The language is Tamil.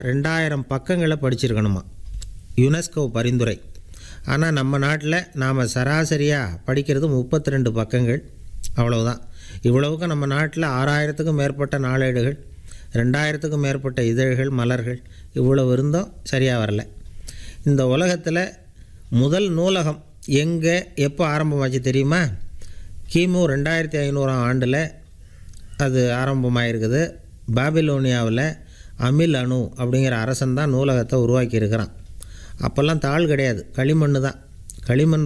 ரெண்டாயிரம் பக்கங்களை படிச்சிருக்கணுமா யுனெஸ்கோ பரிந்துரை ஆனால் நம்ம நாட்டில் நாம் சராசரியாக படிக்கிறது முப்பத்தி ரெண்டு பக்கங்கள் அவ்வளவுதான் இவ்வளவுக்கு நம்ம நாட்டில் ஆறாயிரத்துக்கும் மேற்பட்ட நாளேடுகள் ரெண்டாயிரத்துக்கும் மேற்பட்ட இதழ்கள் மலர்கள் இவ்வளவு இருந்தும் சரியாக வரல இந்த உலகத்தில் முதல் நூலகம் எங்கே எப்போ ஆரம்பமாச்சு தெரியுமா கிமு ரெண்டாயிரத்தி ஐநூறாம் ஆண்டில் அது ஆரம்பமாயிருக்குது பாபிலோனியாவில் அமில் அணு அப்படிங்கிற அரசன் தான் நூலகத்தை உருவாக்கி இருக்கிறான் அப்போல்லாம் தாள் கிடையாது களிமண் தான் களிமண்